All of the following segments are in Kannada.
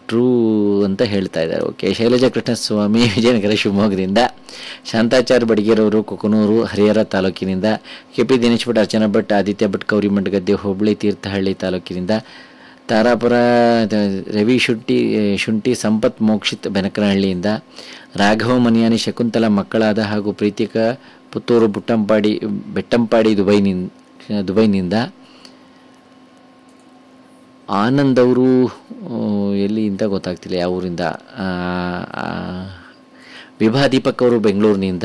ಟ್ರೂ ಅಂತ ಹೇಳ್ತಾ ಇದ್ದಾರೆ ಓಕೆ ಶೈಲಜಾ ಕೃಷ್ಣಸ್ವಾಮಿ ವಿಜಯನಗರ ಶಿವಮೊಗ್ಗದಿಂದ ಶಾಂತಾಚಾರ್ ಬಡಿಗೇರವರು ಕುಕನೂರು ಹರಿಹರ ತಾಲೂಕಿನಿಂದ ಕೆ ಪಿ ದಿನೇಶ್ ಭಟ್ ಅರ್ಚನಾ ಭಟ್ ಆದಿತ್ಯ ಭಟ್ ಗೌರಿಮಠ ಗದ್ದೆ ಹುಬ್ಬಳ್ಳಿ ತೀರ್ಥಹಳ್ಳಿ ತಾಲೂಕಿನಿಂದ ತಾರಾಪುರ ದ- ರವಿ ಶುಂಠಿ ಶುಂಠಿ ಸಂಪತ್ ಮೋಕ್ಷಿತ್ ಬೆನಕನಹಳ್ಳಿಯಿಂದ ರಾಘವ ಮನಿಯಾನಿ ಶಕುಂತಲ ಮಕ್ಕಳಾದ ಹಾಗೂ ಪ್ರೀತಿಕ ಪುತ್ತೂರು ಬುಟ್ಟಂಪಾಡಿ ಬೆಟ್ಟಂಪಾಡಿ ದುಬೈನಿಂದ ದುಬೈನಿಂದ ಆನಂದ್ ಅವರು ಆ, ಎಲ್ಲಿ ಅಂತ ಗೊತ್ತಾಗ್ತಿಲ್ಲ ಯಾವ ಊರಿಂದ ಆ, ಆ, ವಿಭಾ ದೀಪಕ್ ಅವರು ಬೆಂಗಳೂರಿನಿಂದ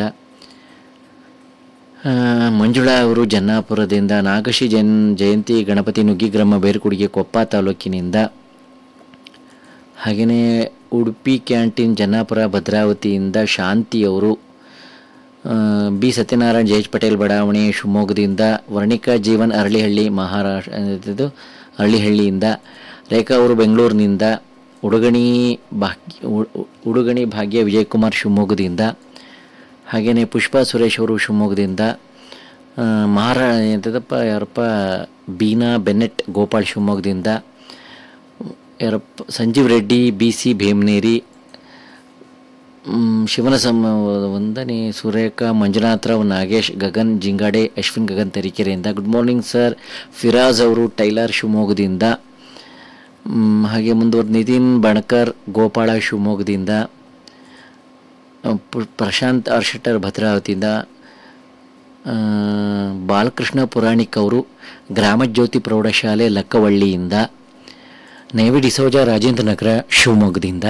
ಆ, ಮಂಜುಳಾ ಅವರು ಜನ್ನಾಪುರದಿಂದ ನಾಗಶಿ ಜನ್ ಜಯಂತಿ ಗಣಪತಿ ನುಗ್ಗಿಗ್ರಾಮ ಬೇರುಕುಡಿಗೆ ಕೊಪ್ಪ ತಾಲೂಕಿನಿಂದ ಹಾಗೆಯೇ ಉಡುಪಿ ಕ್ಯಾಂಟೀನ್ ಜನ್ನಾಪುರ ಭದ್ರಾವತಿಯಿಂದ ಶಾಂತಿ ಅವರು ಆ, ಬಿ ಸತ್ಯನಾರಾಯಣ್ ಜಯೇಶ್ ಪಟೇಲ್ ಬಡಾವಣೆ ಶಿವಮೊಗ್ಗದಿಂದ ವರ್ಣಿಕಾ ಜೀವನ್ ಅರಳಿಹಳ್ಳಿ ಮಹಾರಾಷ್ಟ್ರ ಇದು ಅರಳಿಹಳ್ಳಿಯಿಂದ ರೇಖಾ ಅವರು ಬೆಂಗಳೂರಿನಿಂದ ಉಡುಗಣಿ ಭಾಗ್ಯ ಉ- ಉಡುಗಣಿ ಭಾಗ್ಯ ವಿಜಯಕುಮಾರ್ ಶಿವಮೊಗ್ಗದಿಂದ ಹಾಗೆಯೇ ಪುಷ್ಪಾ ಸುರೇಶ್ ಅವರು ಶಿವಮೊಗ್ಗದಿಂದ ಆ, ಮಹಾರಾ ಎಂಥದಪ್ಪ ಯಾರಪ್ಪ ಬೀನಾ ಬೆನ್ನೆಟ್ ಗೋಪಾಲ್ ಶಿವಮೊಗ್ಗದಿಂದ ಯಾರಪ್ಪ ಸಂಜೀವ್ ರೆಡ್ಡಿ ಬಿ ಸಿ ಭೀಮನೇರಿ ಮ್, ಶಿವನ ಸಮ ವಂದನೆ ಸುರೇಖಾ ಮಂಜುನಾಥರಾವ್ ನಾಗೇಶ್ ಗಗನ್ ಜಿಂಗಾಡೆ ಅಶ್ವಿನ್ ಗಗನ್ ತರೀಕೆರೆಯಿಂದ ಗುಡ್ ಮಾರ್ನಿಂಗ್ ಸರ್ ಫಿರಾಜ್ ಅವರು ಟೈಲರ್ ಶಿವಮೊಗ್ಗದಿಂದ ಮ್, ಹಾಗೆ ಮುಂದುವರೆದ ನಿತಿನ್ ಬಣಕರ್ ಗೋಪಾಳ ಶಿವಮೊಗ್ಗದಿಂದ ಆ, ಪು- ಪ್ರಶಾಂತ್ ಆರ್ಶೆಟ್ಟರ್ ಭದ್ರಾವತಿಯಿಂದ ಆ, ಬಾಲಕೃಷ್ಣ ಪುರಾಣಿಕ್ ಅವರು ಗ್ರಾಮಜ್ಯೋತಿ ಪ್ರೌಢಶಾಲೆ ಲಕ್ಕವಳ್ಳಿಯಿಂದ ನೈವಿ ಡಿಸೋಜ ರಾಜೇಂದ್ರ ನಗರ ಶಿವಮೊಗ್ಗದಿಂದ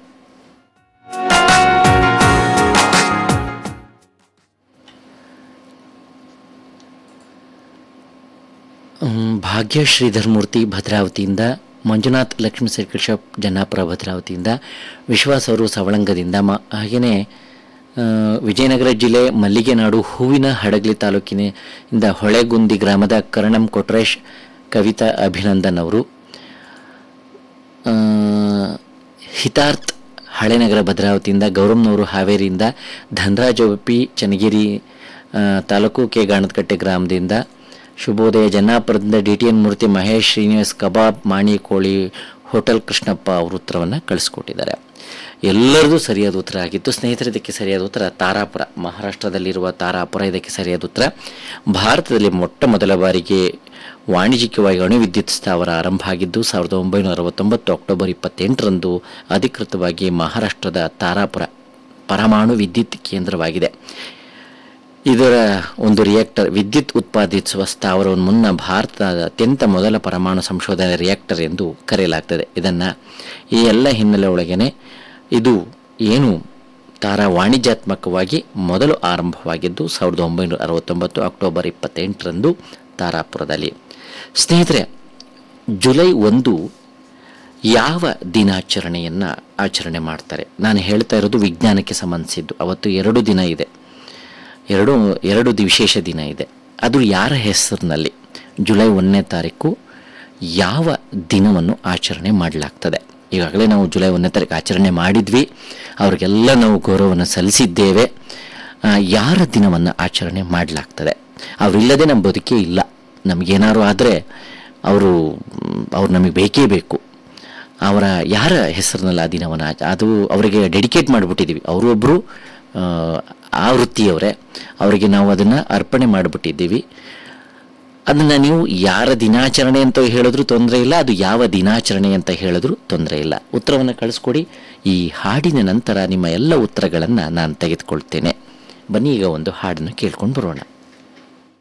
ಮ್, ಭಾಗ್ಯ ಶ್ರೀಧರ್ಮೂರ್ತಿ ಭದ್ರಾವತಿಯಿಂದ ಮಂಜುನಾಥ್ ಲಕ್ಷ್ಮೀ ಸೈಕಲ್ ಜನ್ನಾಪುರ ಭದ್ರಾವತಿಯಿಂದ ವಿಶ್ವಾಸ್ ಅವರು ಸವಳಂಗದಿಂದ ಮ ಹಾಗೆಯೇ ಆ, ವಿಜಯನಗರ ಜಿಲ್ಲೆ ಮಲ್ಲಿಗೆನಾಡು ಹೂವಿನ ಹಡಗಲಿ ತಾಲೂಕಿನಿಂದ ಹೊಳೆಗುಂದಿ ಗ್ರಾಮದ ಕರಣಂ ಕೊಟ್ರೇಶ್ ಕವಿತಾ ಅಭಿನಂದನ್ ಅವರು ಆ, ಹಿತಾರ್ಥ್ ಹಳೆನಗರ ಭದ್ರಾವತಿಯಿಂದ ಗೌರಮ್ನವರು ಹಾವೇರಿಯಿಂದ ಧನರಾಜ್ ಒಪ್ಪಿ ಚನ್ನಗಿರಿ ಆ, ತಾಲೂಕು ಕೆ ಗಾಣದಕಟ್ಟೆ ಗ್ರಾಮದಿಂದ ಶುಭೋದಯ ಜನ್ನಾಪುರದಿಂದ D T N Murthy Mahesh Srinivas ಕಬಾಬ್ ಮಾಣಿ ಕೋಳಿ ಹೋಟೆಲ್ ಕೃಷ್ಣಪ್ಪ ಅವರು ಉತ್ತರವನ್ನು ಕಳಿಸ್ಕೊಟ್ಟಿದ್ದಾರೆ ಎಲ್ಲರದು ಸರಿಯಾದ ಉತ್ತರ ಆಗಿತ್ತು ಸ್ನೇಹಿತರೆ ಇದಕ್ಕೆ ಸರಿಯಾದ ಉತ್ತರ ತಾರಾಪುರ ಮಹಾರಾಷ್ಟ್ರದಲ್ಲಿರುವ ತಾರಾಪುರ ಇದಕ್ಕೆ ಸರಿಯಾದ ಉತ್ತರ ಭಾರತದಲ್ಲಿ ಮೊಟ್ಟ ಮೊದಲ ಬಾರಿಗೆ ವಾಣಿಜ್ಯಿಕವಾಗಿ ಅಣು ವಿದ್ಯುತ್ ಸ್ಥಾವರ ಆರಂಭ ಆಗಿದ್ದು ಸಾವಿರದ ಒಂಬೈನೂರ ಅರವತ್ತೊಂಬತ್ತು ಅಕ್ಟೋಬರ್ ಇಪ್ಪತ್ತೆಂಟರಂದು ಅಧಿಕೃತವಾಗಿ ಮಹಾರಾಷ್ಟ್ರದ ತಾರಾಪುರ ಪರಮಾಣು ವಿದ್ಯುತ್ ಕೇಂದ್ರವಾಗಿದೆ ಇದರ ಒಂದು ರಿಯಾಕ್ಟರ್ ವಿದ್ಯುತ್ ಉತ್ಪಾದಿಸುವ ಸ್ಥಾವರವನ್ನು ಮುನ್ನ ಭಾರತದ ಅತ್ಯಂತ ಮೊದಲ ಪರಮಾಣು ಸಂಶೋಧನೆ ರಿಯಾಕ್ಟರ್ ಎಂದು ಕರೆಯಲಾಗ್ತದೆ ಇದನ್ನು ಈ ಎಲ್ಲ ಹಿನ್ನೆಲೆ ಒಳಗೇನೆ ಇದು ಏನು ತಾರಾ ವಾಣಿಜ್ಯಾತ್ಮಕವಾಗಿ ಮೊದಲು ಆರಂಭವಾಗಿದ್ದು ಸಾವಿರದ ಒಂಬೈನೂರ ಅರವತ್ತೊಂಬತ್ತು ಅಕ್ಟೋಬರ್ ಇಪ್ಪತ್ತೆಂಟರಂದು ತಾರಾಪುರದಲ್ಲಿ ಸ್ನೇಹಿತರೆ ಜುಲೈ ಒಂದು ಯಾವ ದಿನಾಚರಣೆಯನ್ನು ಆಚರಣೆ ಮಾಡ್ತಾರೆ ನಾನು ಹೇಳ್ತಾ ಇರೋದು ವಿಜ್ಞಾನಕ್ಕೆ ಸಂಬಂಧಿಸಿದ್ದು ಅವತ್ತು ಎರಡು ದಿನ ಇದೆ ಎರಡು ಎರಡು ದಿ- ವಿಶೇಷ ದಿನ ಇದೆ ಅದು ಯಾರ ಹೆಸರಿನಲ್ಲಿ ಜುಲೈ ಒಂದನೇ ತಾರೀಕು ಯಾವ ದಿನವನ್ನು ಆಚರಣೆ ಮಾಡಲಾಗ್ತದೆ ಈಗಾಗಲೇ ನಾವು ಜುಲೈ ಒಂದನೇ ತಾರೀಕು ಆಚರಣೆ ಮಾಡಿದ್ವಿ ಅವರಿಗೆಲ್ಲ ನಾವು ಗೌರವವನ್ನು ಸಲ್ಲಿಸಿದ್ದೇವೆ ಆ, ಯಾರ ದಿನವನ್ನು ಆಚರಣೆ ಮಾಡಲಾಗ್ತದೆ ಅವರಿಲ್ಲದೆ ನಮ್ಮ ಬದುಕೇ ಇಲ್ಲ ನಮಗೇನಾದ್ರು ಆದರೆ ಅವರು ಅವ್ರು ನಮಗೆ ಬೇಕೇ ಬೇಕು ಅವರ ಯಾರ ಹೆಸರಿನಲ್ಲಿ ಆ ದಿನವನ್ನು ಆಚ- ಅದು ಅವರಿಗೆ ಡೆಡಿಕೇಟ್ ಮಾಡಿಬಿಟ್ಟಿದ್ದೀವಿ ಅವರು ಒಬ್ಬರು ಆ ವೃತ್ತಿಯವರೇ ಅವರಿಗೆ ನಾವು ಅದನ್ನು ಅರ್ಪಣೆ ಮಾಡಿಬಿಟ್ಟಿದ್ದೀವಿ ಅದನ್ನು ನೀವು ಯಾರ ದಿನಾಚರಣೆ ಅಂತ ಹೇಳಿದ್ರು ತೊಂದರೆ ಇಲ್ಲ ಅದು ಯಾವ ದಿನಾಚರಣೆ ಅಂತ ಹೇಳಿದ್ರು ತೊಂದರೆ ಇಲ್ಲ ಉತ್ತರವನ್ನು ಕಳಿಸ್ಕೊಡಿ ಈ ಹಾಡಿನ ನಂತರ ನಿಮ್ಮ ಎಲ್ಲ ಉತ್ತರಗಳನ್ನು ನಾನು ತೆಗೆದುಕೊಳ್ತೇನೆ ಬನ್ನಿ ಈಗ ಒಂದು ಹಾಡನ್ನು ಕೇಳ್ಕೊಂಡು ಬರೋಣ